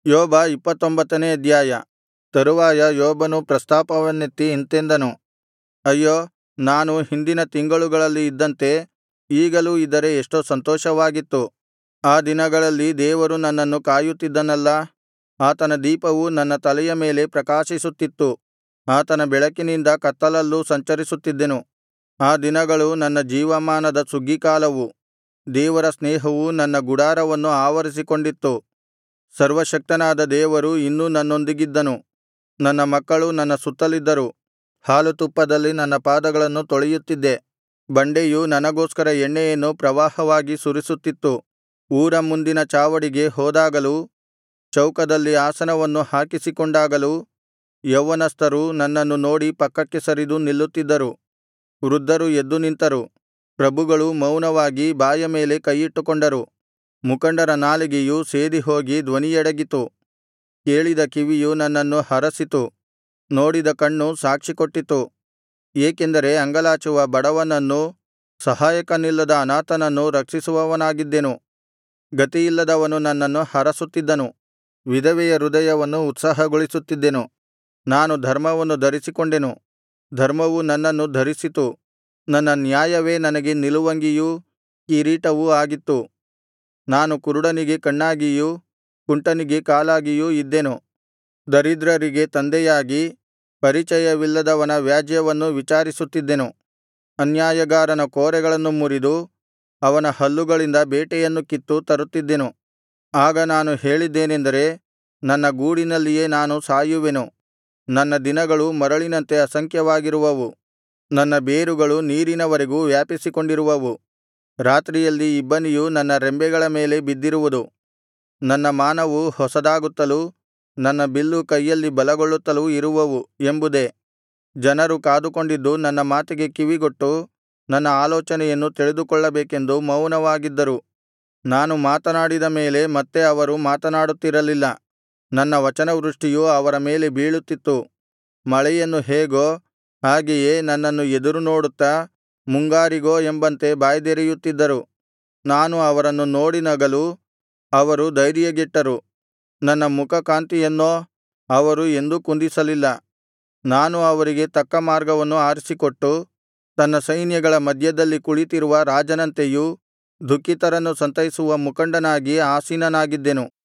ಯೋಬ ಇಪ್ಪತ್ತೊಂಬತ್ತನೇ ಅಧ್ಯಾಯ ತರುವಾಯ ಯೋಬನು ಪ್ರಸ್ತಾಪವನ್ನೆತ್ತಿ ಇಂತೆಂದನು ಅಯ್ಯೋ ನಾನು ಹಿಂದಿನ ತಿಂಗಳುಗಳಲ್ಲಿ ಇದ್ದಂತೆ ಈಗಲೂ ಇದ್ದರೆ ಎಷ್ಟೋ ಸಂತೋಷವಾಗಿತ್ತು ಆ ದಿನಗಳಲ್ಲಿ ದೇವರು ನನ್ನನ್ನು ಕಾಯುತ್ತಿದ್ದನಲ್ಲಾ ಆತನ ದೀಪವು ನನ್ನ ತಲೆಯ ಮೇಲೆ ಪ್ರಕಾಶಿಸುತ್ತಿತ್ತು ಆತನ ಬೆಳಕಿನಿಂದ ಕತ್ತಲಲ್ಲೂ ಸಂಚರಿಸುತ್ತಿದ್ದೆನು ಆ ದಿನಗಳು ನನ್ನ ಜೀವಮಾನದ ಸುಗ್ಗೀಕಾಲವು ದೇವರ ಸ್ನೇಹವು ನನ್ನ ಗುಡಾರವನ್ನು ಆವರಿಸಿಕೊಂಡಿತ್ತು ಸರ್ವಶಕ್ತನಾದ ದೇವರು ಇನ್ನೂ ನನ್ನೊಂದಿಗಿದ್ದನು ನನ್ನ ಮಕ್ಕಳು ನನ್ನ ಸುತ್ತಲಿದ್ದರು ಹಾಲುತುಪ್ಪದಲ್ಲಿ ನನ್ನ ಪಾದಗಳನ್ನು ತೊಳೆಯುತ್ತಿದ್ದೆ ಬಂಡೆಯು ನನಗೋಸ್ಕರ ಎಣ್ಣೆಯನ್ನು ಪ್ರವಾಹವಾಗಿ ಸುರಿಸುತ್ತಿತ್ತು ಊರ ಮುಂದಿನ ಚಾವಡಿಗೆ ಹೋದಾಗಲೂ ಚೌಕದಲ್ಲಿ ಆಸನವನ್ನು ಹಾಕಿಸಿಕೊಂಡಾಗಲೂ ಯೌವನಸ್ಥರು ನನ್ನನ್ನು ನೋಡಿ ಪಕ್ಕಕ್ಕೆ ಸರಿದು ನಿಲ್ಲುತ್ತಿದ್ದರು ವೃದ್ಧರು ಎದ್ದು ನಿಂತರು ಪ್ರಭುಗಳು ಮೌನವಾಗಿ ಬಾಯ ಮೇಲೆ ಕೈಯಿಟ್ಟುಕೊಂಡರು ಮುಖಂಡರ ನಾಲಿಗೆಯು ಸೇದಿಹೋಗಿ ಧ್ವನಿಯಡಗಿತು ಕೇಳಿದ ಕಿವಿಯು ನನ್ನನ್ನು ಹರಸಿತು ನೋಡಿದ ಕಣ್ಣು ಸಾಕ್ಷಿಕೊಟ್ಟಿತು ಏಕೆಂದರೆ ಅಂಗಲಾಚುವ ಬಡವನನ್ನೂ ಸಹಾಯಕನಿಲ್ಲದ ಅನಾಥನನ್ನೂ ರಕ್ಷಿಸುವವನಾಗಿದ್ದೆನು ಗತಿಯಿಲ್ಲದವನು ನನ್ನನ್ನು ಹರಸುತ್ತಿದ್ದನು ವಿಧವೆಯ ಹೃದಯವನ್ನು ಉತ್ಸಾಹಗೊಳಿಸುತ್ತಿದ್ದೆನು ನಾನು ಧರ್ಮವನ್ನು ಧರಿಸಿಕೊಂಡೆನು ಧರ್ಮವು ನನ್ನನ್ನು ಧರಿಸಿತು ನನ್ನ ನ್ಯಾಯವೇ ನನಗೆ ನಿಲುವಂಗಿಯೂ ಕಿರೀಟವೂ ಆಗಿತ್ತು ನಾನು ಕುರುಡನಿಗೆ ಕಣ್ಣಾಗಿಯೂ ಕುಂಟನಿಗೆ ಕಾಲಾಗಿಯೂ ಇದ್ದೆನು ದರಿದ್ರರಿಗೆ ತಂದೆಯಾಗಿ ಪರಿಚಯವಿಲ್ಲದವನ ವ್ಯಾಜ್ಯವನ್ನು ವಿಚಾರಿಸುತ್ತಿದ್ದೆನು ಅನ್ಯಾಯಗಾರನ ಕೋರೆಗಳನ್ನು ಮುರಿದು ಅವನ ಹಲ್ಲುಗಳಿಂದ ಬೇಟೆಯನ್ನು ಕಿತ್ತು ತರುತ್ತಿದ್ದೆನು ಆಗ ನಾನು ಹೇಳಿದ್ದೇನೆಂದರೆ ನನ್ನ ಗೂಡಿನಲ್ಲಿಯೇ ನಾನು ಸಾಯುವೆನು ನನ್ನ ದಿನಗಳು ಮರಳಿನಂತೆ ಅಸಂಖ್ಯವಾಗಿರುವವು ನನ್ನ ಬೇರುಗಳು ನೀರಿನವರೆಗೂ ವ್ಯಾಪಿಸಿಕೊಂಡಿರುವವು ರಾತ್ರಿಯಲ್ಲಿ ಇಬ್ಬನಿಯು ನನ್ನ ರೆಂಬೆಗಳ ಮೇಲೆ ಬಿದ್ದಿರುವುದು ನನ್ನ ಮಾನವು ಹೊಸದಾಗುತ್ತಲೂ ನನ್ನ ಬಿಲ್ಲು ಕೈಯಲ್ಲಿ ಬಲಗೊಳ್ಳುತ್ತಲೂ ಇರುವವು ಎಂಬುದೇ ಜನರು ಕಾದುಕೊಂಡಿದ್ದು ನನ್ನ ಮಾತಿಗೆ ಕಿವಿಗೊಟ್ಟು ನನ್ನ ಆಲೋಚನೆಯನ್ನು ತಿಳಿದುಕೊಳ್ಳಬೇಕೆಂದು ಮೌನವಾಗಿದ್ದರು ನಾನು ಮಾತನಾಡಿದ ಮೇಲೆ ಮತ್ತೆ ಅವರು ಮಾತನಾಡುತ್ತಿರಲಿಲ್ಲ ನನ್ನ ವಚನವೃಷ್ಟಿಯು ಅವರ ಮೇಲೆ ಬೀಳುತ್ತಿತ್ತು ಮಳೆಯನ್ನು ಹೇಗೋ ಹಾಗೆಯೇ ನನ್ನನ್ನು ಎದುರುನೋಡುತ್ತಾ ಮುಂಗಾರಿಗೋ ಎಂಬಂತೆ ಬಾಯ್ದೆರೆಯುತ್ತಿದ್ದರು ನಾನು ಅವರನ್ನು ನೋಡಿ ನಗಲು ಅವರು ಧೈರ್ಯಗೆಟ್ಟರು ನನ್ನ ಮುಖಕಾಂತಿಯನ್ನೋ ಅವರು ಎಂದೂ ಕುಂದಿಸಲಿಲ್ಲ ನಾನು ಅವರಿಗೆ ತಕ್ಕ ಮಾರ್ಗವನ್ನು ಆರಿಸಿಕೊಟ್ಟು ತನ್ನ ಸೈನ್ಯಗಳ ಮಧ್ಯದಲ್ಲಿ ಕುಳಿತಿರುವ ರಾಜನಂತೆಯೂ ದುಃಖಿತರನ್ನು ಸಂತೈಸುವ ಮುಖಂಡನಾಗಿ ಆಸೀನನಾಗಿದ್ದೆನು